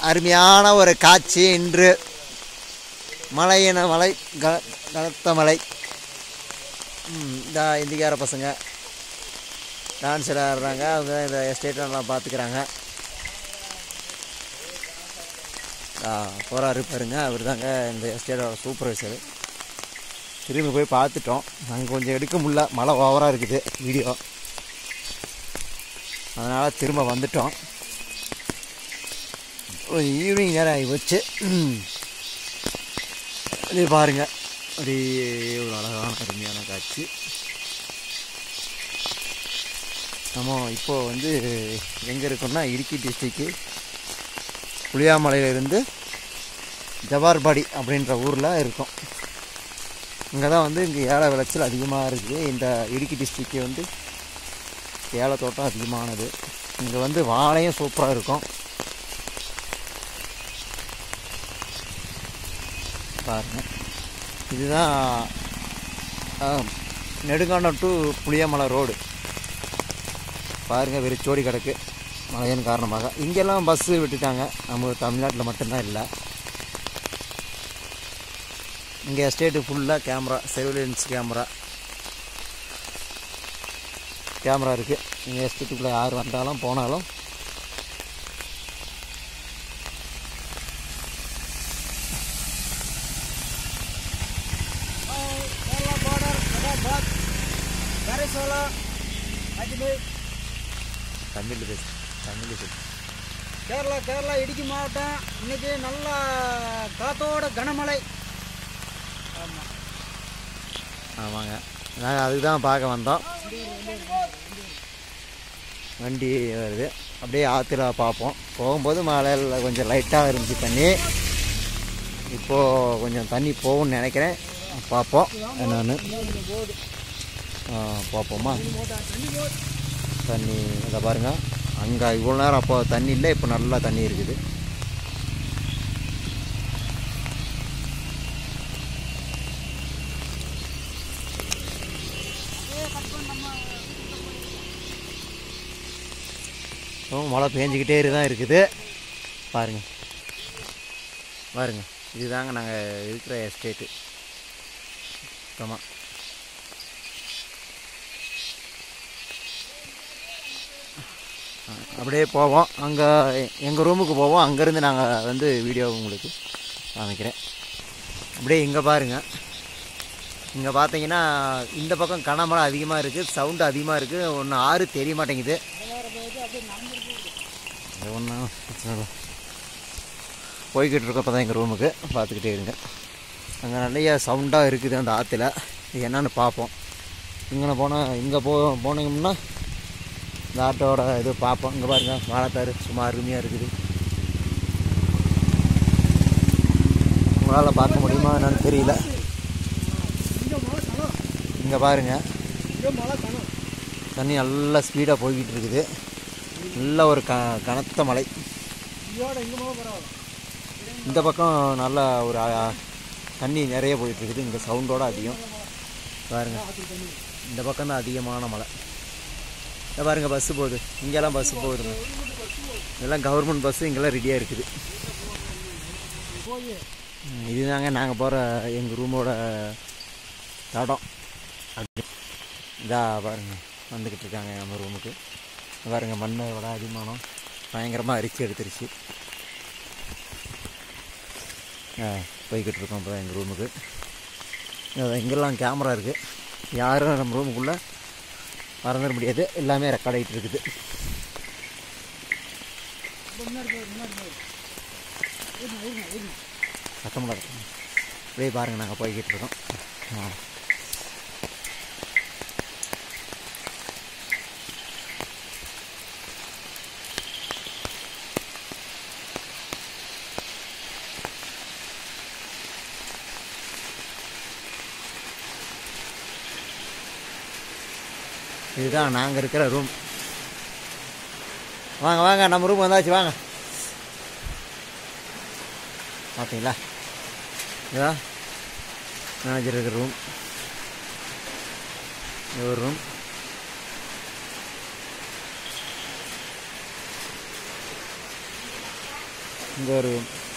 அருமையான ஒரு காட்சி இன்று மழையின மலை க கனத்த மலை ம், இந்த இந்திக்கார பசங்க டான்ஸ் ஆடுறாங்க அவங்க இந்த எஸ்டேட்டெல்லாம் பார்த்துக்கிறாங்க போகிறாரு பாருங்க அவர் தாங்க இந்த எஸ்டேட்டோட சூப்பர்வைசர் திரும்பி போய் பார்த்துட்டோம் நாங்கள் கொஞ்சம் எடுக்க முடியல மழை ஓவராக இருக்குது வீடியோ அதனால் திரும்ப வந்துட்டோம் ஒரு ஈவினிங் நேரம் ஆகி போச்சு ம். இது பாருங்க அப்படியே ஒரு அழகான அருமையான காட்சி நம்ம இப்போ வந்து எங்கே இருக்கோம்னா இடுக்கி டிஸ்ட்ரிக்கு புளியாமலையிலிருந்து ஜவார்பாடி அப்படின்ற ஊரில் இருக்கோம் இங்கே தான் வந்து இங்கே ஏல விளைச்சல் அதிகமாக இருக்குது இந்த இடுக்கி டிஸ்ட்ரிக்கு வந்து ஏல தோட்டம் அதிகமானது இங்கே வந்து வாழையும் சூப்பராக இருக்கும் பாருங்க இதுதான் ஆ, நெடுங்கானம் டு புளியமலை ரோடு பாருங்க வெறிச்சோடி கிடக்கு மழையின் காரணமாக இங்கெல்லாம் பஸ்ஸு விட்டுட்டாங்க நம்ம தமிழ்நாட்டில் மட்டும்தான் இல்லை இங்கே எஸ்டேட்டு ஃபுல்லாக கேமரா சர்வேலன்ஸ் கேமரா கேமரா இருக்குது இங்கே எஸ்டேட்டுக்குள்ளே யார் வந்தாலும் போனாலும் கேரளா பார்டர் ஹைதராபாத் கரைசோலா அஜ்மீர் தமிழ் பேசு தமிழ் பேசு கேரளா கேரளா இடுக்கி மாவட்டம் இன்னைக்கு நல்ல காத்தோட கனமழை ஆமாம் ஆமாங்க நாங்கள் அதுக்கு தான் பார்க்க வந்தோம் வண்டி வருது அப்படியே ஆற்றுல பார்ப்போம் போகும்போது மழையில் கொஞ்சம் லைட்டாக இருந்துச்சு தண்ணி இப்போது கொஞ்சம் தண்ணி போகும்னு நினைக்கிறேன் பார்ப்போம் என்னன்னு ஆ, பார்ப்போமா தண்ணி இதை பாருங்க அங்கே இவ்வளோ நேரம் அப்போ தண்ணி இல்லை இப்போ நல்லா தண்ணி இருக்குது இப்போ மழை பேஞ்சிக்கிட்டே தான் இருக்குது பாருங்க பாருங்க இதுதாங்க நாங்கள் இருக்கிற எஸ்டேட்டு ஆமாம் அப்படியே போவோம் அங்கே எங்கள் ரூமுக்கு போவோம் அங்கேருந்து நாங்கள் வந்து வீடியோ உங்களுக்கு காமிக்கிறேன் அப்படியே இங்கே பாருங்கள் இங்கே பார்த்தீங்கன்னா இந்த பக்கம் கனமழை அதிகமாக இருக்குது சவுண்டு அதிகமாக இருக்குது ஒன்று ஆறு தெரிய மாட்டேங்குது அது ஒன்றும் பிரச்சனை இல்லை போய்கிட்டு இருக்கோம் இப்போ தான் எங்கள் ரூமுக்கு பார்த்துக்கிட்டே இருங்க அங்கே நிறைய சவுண்டாக இருக்குது அந்த ஆற்றுல இது என்னன்னு பார்ப்போம் இங்கே போனால் இங்கே போ போனீங்கன்னா இந்த ஆட்டோட இது பார்ப்போம் இங்கே பாருங்க வாழைத்தாரு சும்மா அருமையாக இருக்குது உங்களால் பார்க்க முடியுமா என்னன்னு தெரியல இங்கே மழை கனம் இங்கே பாருங்க இங்கே மழை கனம் தண்ணி நல்லா ஸ்பீடாக போய்கிட்டு இருக்குது நல்ல ஒரு க கனத்த மலை இதோட இங்கே மழை பரவாயில்ல இந்த பக்கம் நல்ல ஒரு அ, தண்ணி நிறைய போயிட்டு இருக்குது இங்கே சவுண்டோட அதிகம் பாருங்க இந்த பக்கம் தான் அதிகமான மழை இதை பாருங்க பஸ்ஸு போகுது இங்கெல்லாம் பஸ்ஸு போகுதுங்க இதெல்லாம் கவர்மெண்ட் பஸ்ஸு இங்கெல்லாம் ரெடியாக இருக்குது போய் ம், இதுதாங்க நாங்கள் போகிற எங்கள் ரூமோட தடம் அப்படி இதா பாருங்க வந்துக்கிட்டு இருக்காங்க நம்ம ரூமுக்கு இங்க பாருங்க மண்ணை விட அதிகமானம் பயங்கரமாக அரிச்சு எடுத்துருச்சு ஆ போய்கிட்டு இருக்கோம் இப்போ எங்கள் ரூமுக்கு அதான் இங்கெல்லாம் கேமரா இருக்குது யாரும் நம்ம ரூமுக்குள்ளே மறந்துட முடியாது எல்லாமே ரெக்கார்ட் ஆகிட்டு இருக்குது முன்னாடி போய் முன்னாடி போய் இருங்க இருங்க இருங்க சத்தமாக இருக்கும் அப்படியே பாருங்கள் நாங்கள் போய்கிட்டு இருக்கோம் ஆ இதுதான் நாங்கள் இருக்கிற ரூம் வாங்க வாங்க நம்ம ரூம் வந்தாச்சு வாங்க பார்த்தீங்களா இதுதான் மேனேஜர் இருக்கிற ரூம் இது ஒரு ரூம் இங்கே ஒரு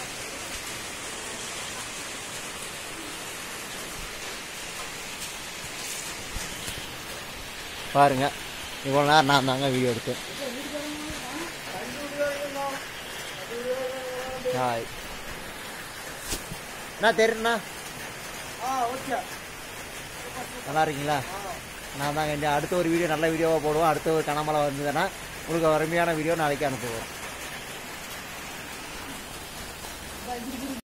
பாருங்க இவ்வளோ நேரம் நான் தாங்க வீடியோ எடுத்தேன் ஹாய் அண்ணா தெரியுண்ணா ஆ ஓகே நல்லா இருக்கீங்களா நான் தாங்க இந்த அடுத்த ஒரு வீடியோ நல்ல வீடியோவாக போடுவோம் அடுத்த ஒரு கனமழை வந்ததுன்னா உங்களுக்கு அருமையான வீடியோ நாளைக்கு அனுப்புவோம் இங்கே